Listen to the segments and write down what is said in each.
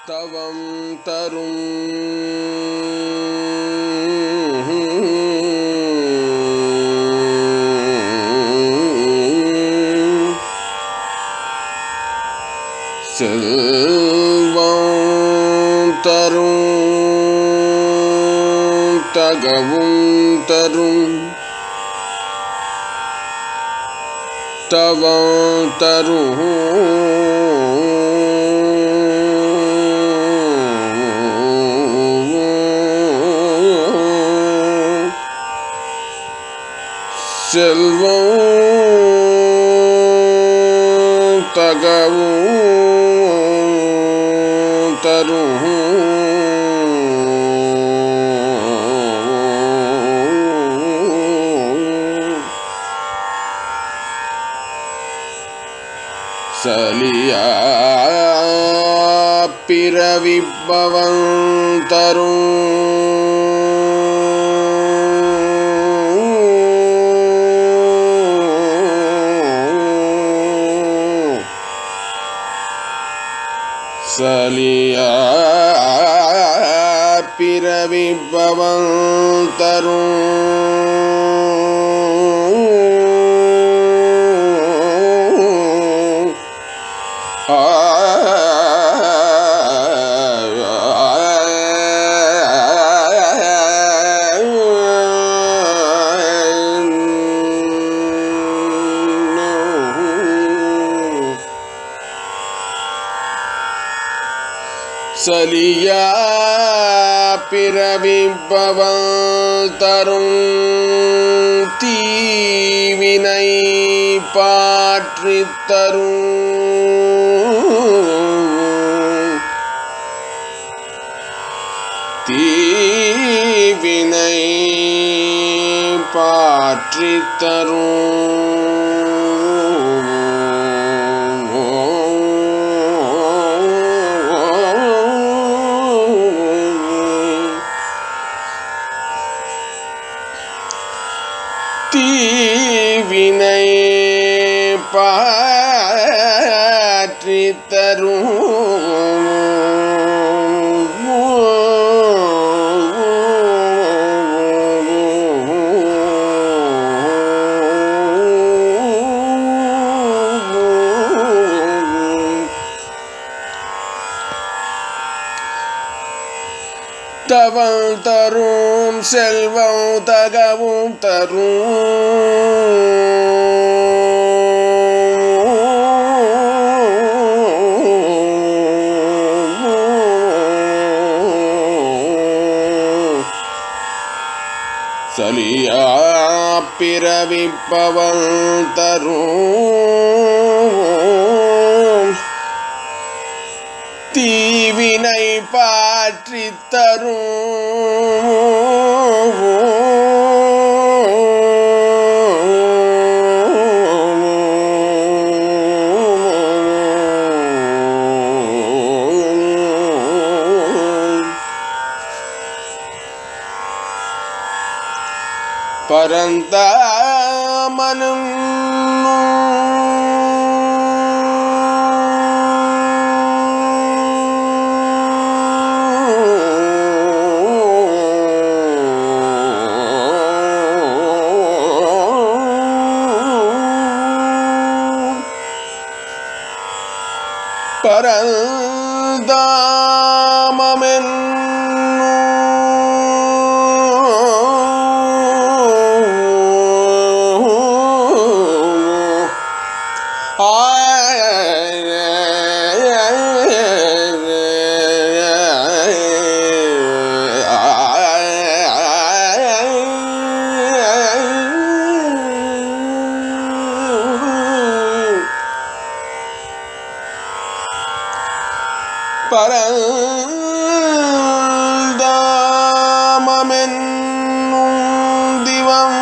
தவம் தரும் செல்வம் தரும் தகவும் தரும் தவம் தரும் செல்வம் தகவும் தரும் சலியா பிறவிப்பவன் தரும் சலியா பிறவிப்பவன் தரும் சலியா பிறவிப்பவன் தரும் தீவினை பாற்றித் தரும் தீவினை பாற்றித் தரும் தீவினை பாற்றி தரும் தவம் தரும் செல்வம் தகவும் தரும் சலியா பிறவிப்பவன் தரும் தீவினை பாற்றி தரும் பரந்தாமனும் பரந்தாமமென் பரந்தாமமென்னும் திவம்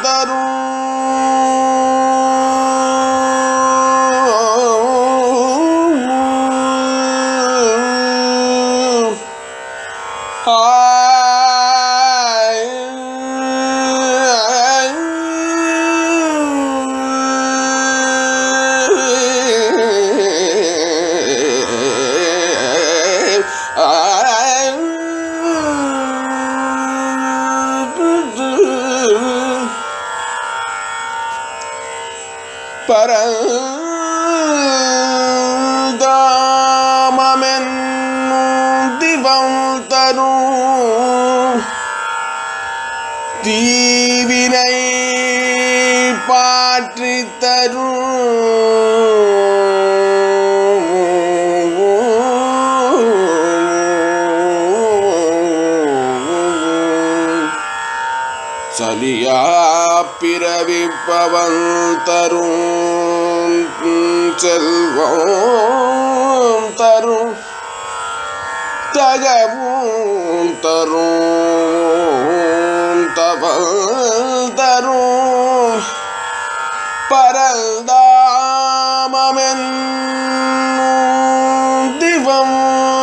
தரும் ஆய் அறியா பிறவிப்பவன் தரும் செல்வம் தரும் தகவும் தரும் தவல் தரும் பரந்தாமமென் திவம்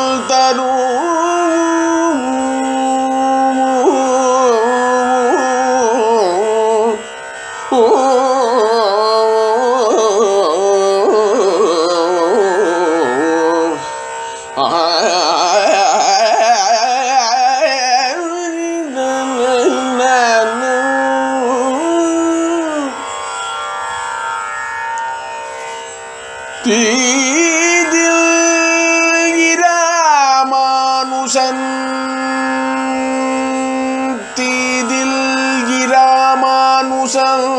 தீதில் இராமானுசன் தீதில் இராமானுசன்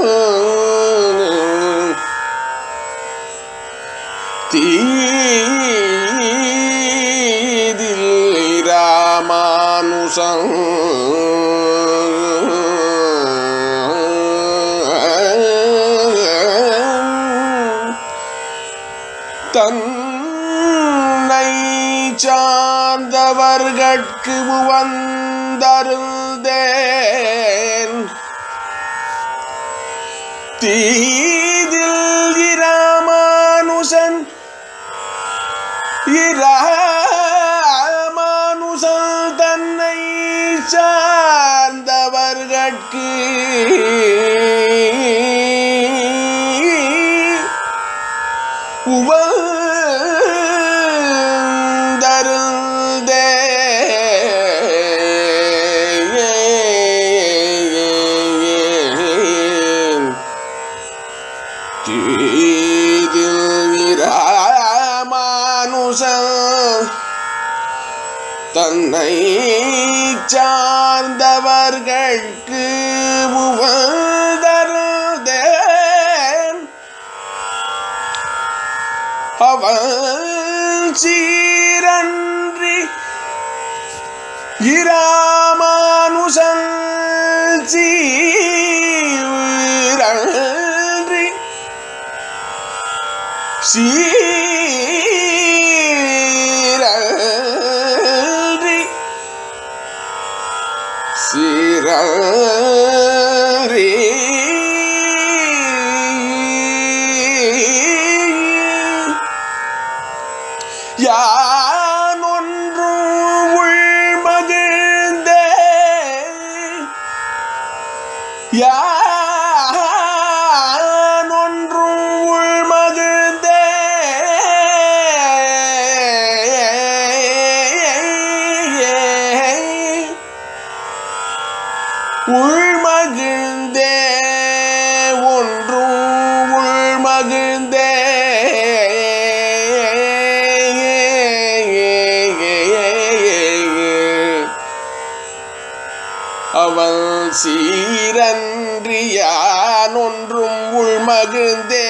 தீதில் இராமானுசன் தன்னை சார்ந்தவர்கட்கு உவந்தருந்தேன் தீதில் இராமானுசன் இராமானுசன் தன்னை சார்ந்தவர்கட்கு உவந்தருந்தே தீதில் இராமானுசன் தன்னை சார்ந்தவர்கட்கு உவந்தருந்தேன் அவன் சீரன்றி இராமானுசன் சீரன்றி சீரன்றி சீரன்றி யான் ஒன்று உள்மகிழ்ந்தே யான் ஒன்று உள்மகிழ்ந்தே உள்மகிழ்ந்தே ஒன்றும் உள்மகிழ்ந்தே அவள் சீரன்றியான் ஒன்றும் உள்மகிழ்ந்தே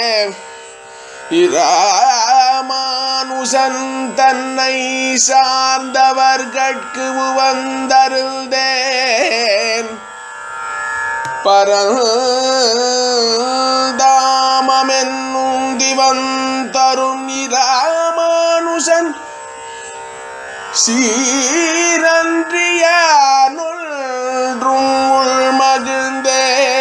இராமானுசன் தன்னை சார்ந்தவர்கட்கு உவந்தருந்தேன் பரந்தாமமென்னும் திவன் தரும் இராமானுசன் சீரன்றியானுள்றும் உள்மகிழ்ந்தே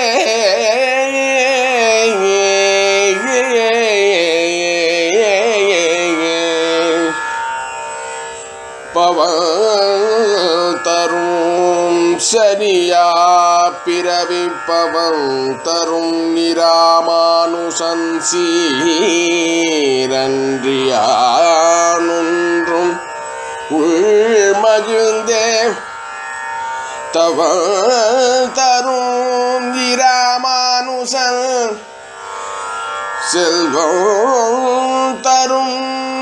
பவன் தரும் சரியா பிறவிப்பவன் தரும் நிராமானுசன் சீரன்றியானுன்றும் உள்மகிழ்ந்தே தவ தரும் இராமானுசன் செல்வம் தரும்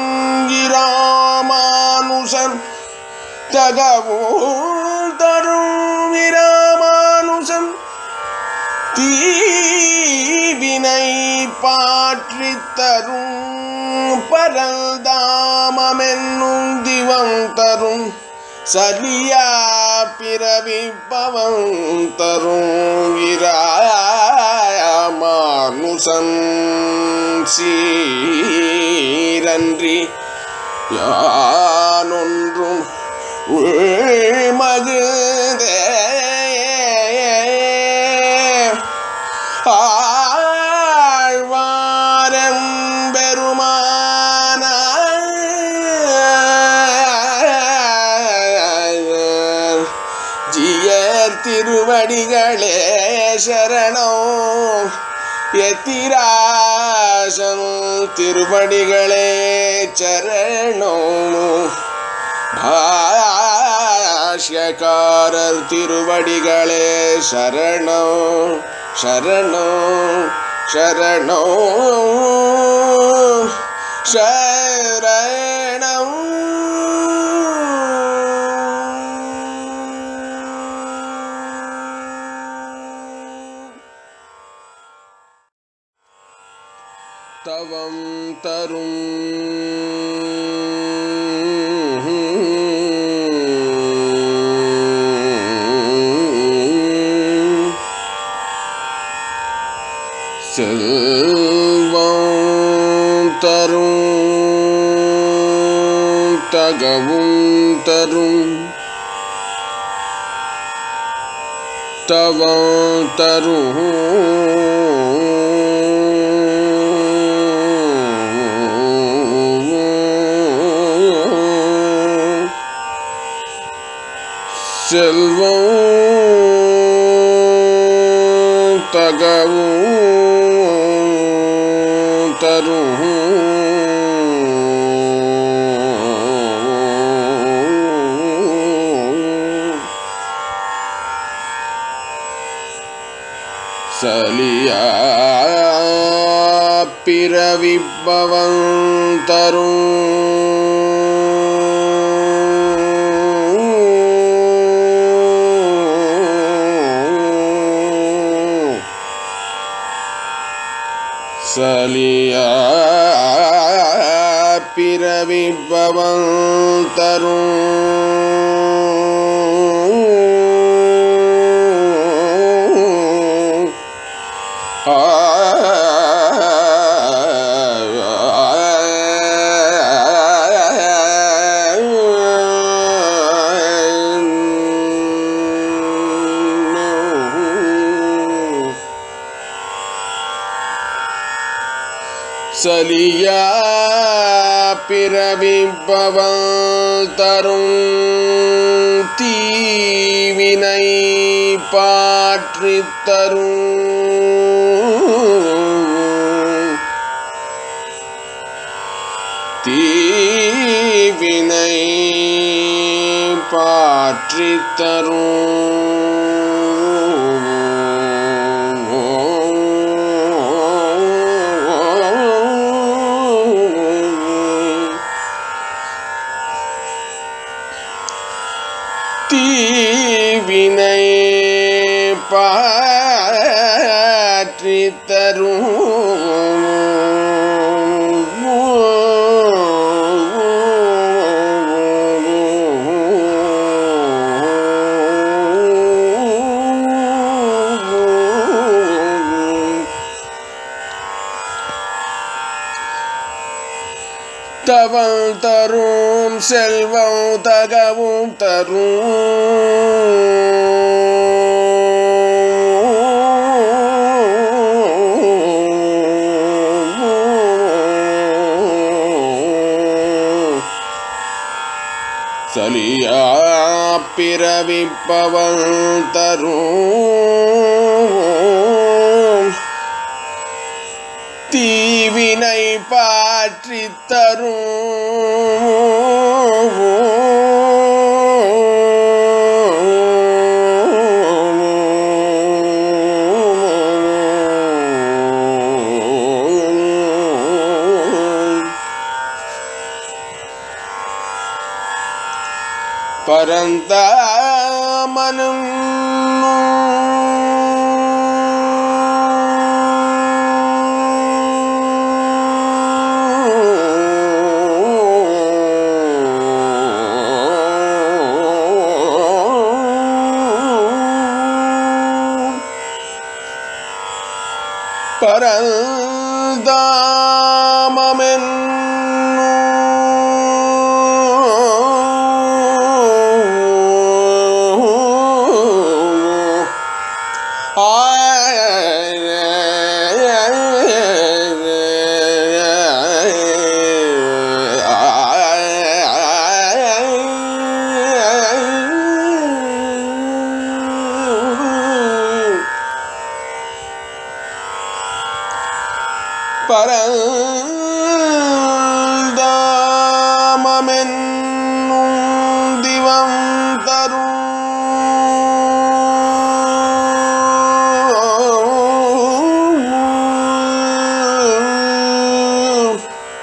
இராமானுசன் தகவும் தரும் இராமானுசன் தீவினை பாற்றித் தரும் பரந்தாமமென்னும் திவம் தரும் சலியா பிறவிப்பவன் தரும் மானுசன் சீரன்றி யானொன்றும் உள்மகுதே ஆழ்வாரம் பெருமான ஜியர் திருவடிகளே சரணம் எத்திராசம் திருவடிகளே சரணம் பாஷ்யக்காரர் திருவடிகளே சரணம் சரணம் சரணம் சரணம் தவம் தரும் செல்வம் தரும் தகவும் தரும் தவம் தரும் செல்வம் தகவும் தரும் சலியா பிறவிப்பவன் தரும் சலியா பிறவிப்பவன் தரும் சலியா பிறவிப்பவன் தரும் தீவினை பாற்றித் தரும் தீவினை பாற்றித் தரும் தீவினை பாற்றி தரும் தவம் தரும் செல்வம் தகவும் தரும் சலியா பிறவிப்பவன் தரும் தீவினை பாற்றி தரும் பரந்தாமனும் பரந்தாமமென் பரந்தாமமென்னும் திவம் தரும்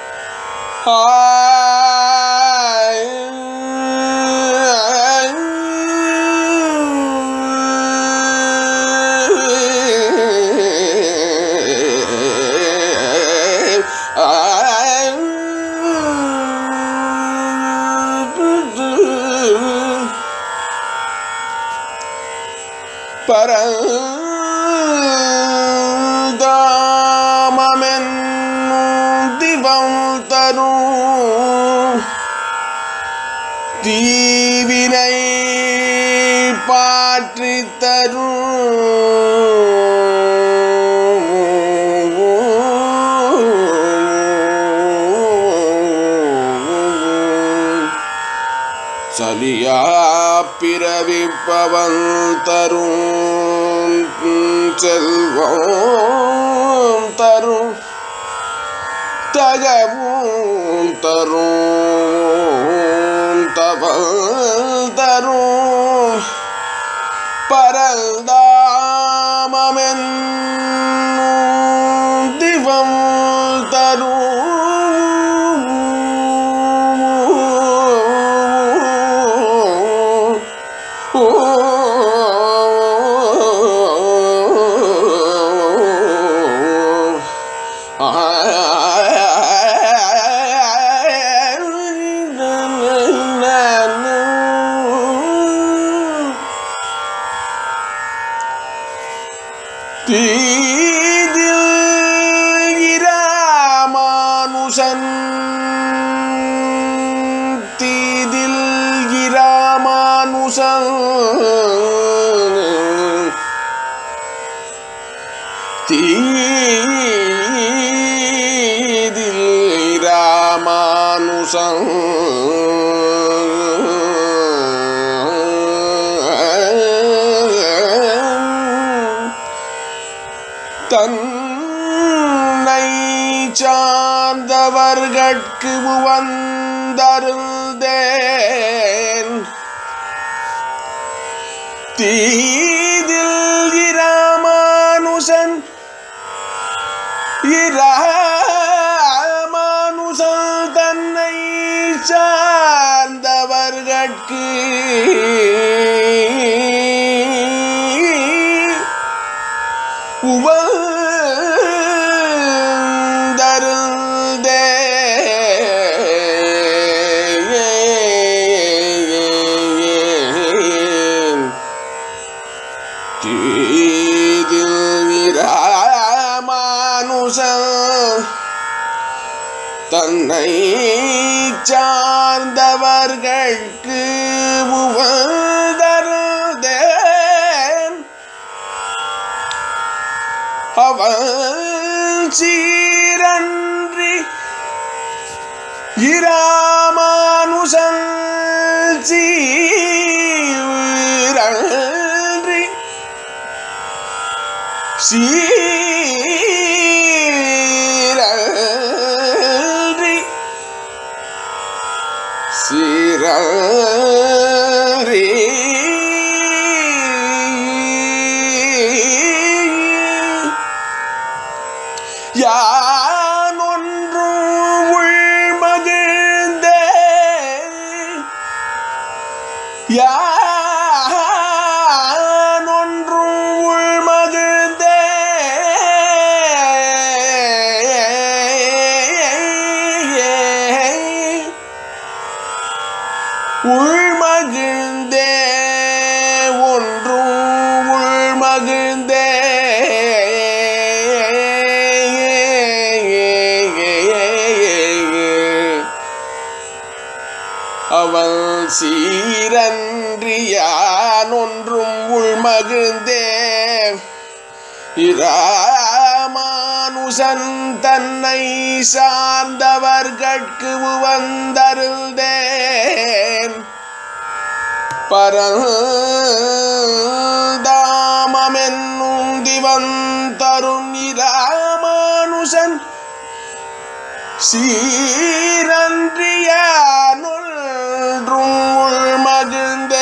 பரந்தாமமென்னும் திவம் தரும் தீவினை பாற்றி தரும் சலியா பிறவிப்பவன் தரும் செல்வம் தரும் தகவும் தரும் தவல் தரும் பரந்தாமமென் திவம் தரும் தீதில் இராமானுசன் தீதில் இராமானுசன் தீதில் இராமானுசன் தன்னை சார்ந்தவர்கட்கு உவந்தருந்தேன் தீதில் இராமானுசன் இராமானுசன் தன்னை சார்ந்தவர்கட்கு உவந்தருந்தே தீதிராமானுசன் தன்னை சார்ந்தவர்கட்கு உவந்தருந்தேன் அவன் சீரன்றி இராமானுசன் சீரன்றி சீரன்றி சீரன்றி யான் ஒன்று உள்மகிழ்ந்தே யான் ஒன்று உள்மகிழ்ந்தே உள்மகிழ்ந்தே ஒன்று உள்மகிழ்ந்தே அவள் சீரன்றியான் ஒன்றும் உள்மகிழ்ந்தே இராமானுசன் தன்னை சார்ந்தவர்கட்கு உவந்தருள்தேன் பரந்தாமென்னும் திவன் தரும் இராமானுசன் சீரன்றியானுள்றும் உள்மகிழ்ந்தே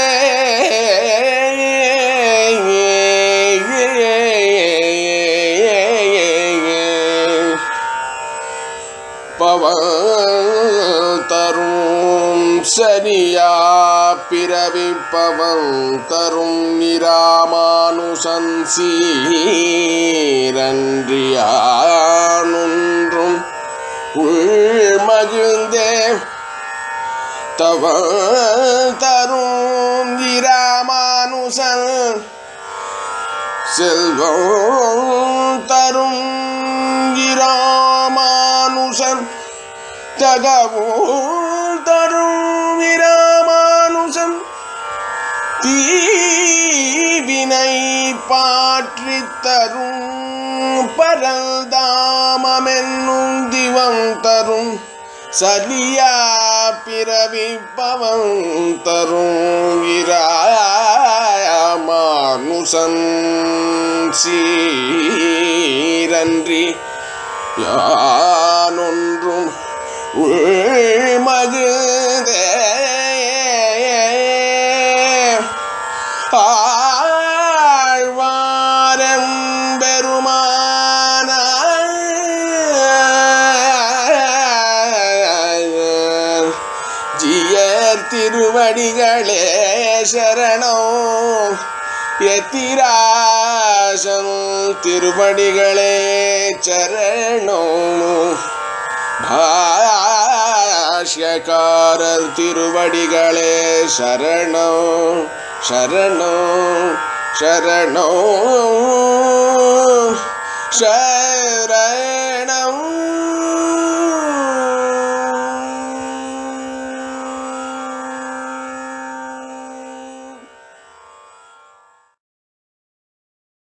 பவன் தரும் சரியா பிறவிப்பவன் தரும் நிராமானுசன் சீரன்றியானுன்றும் உள்மகிழ்ந்தே தவ தரும் இராமானுசன் செல்வம் தரும் இராமானுசன் தகவும் தரும் இராமானுசன் தீவினை பாற்றித் தரும் பரந்தாமென்னும் திவம் தரும் சலியா பிறவிப்பவன் தரும் இராமானுசன் சீரன்றி யானொன்றும் உள்மகுதே ஆழ்வாரம் பெருமான ஜியர் திருவடிகளே சரணம் எத்திராசம் திருவடிகளே சரணம் பாஷ்யக்காரர் திருவடிகளே சரணம் சரணம் சரணம் சரணம்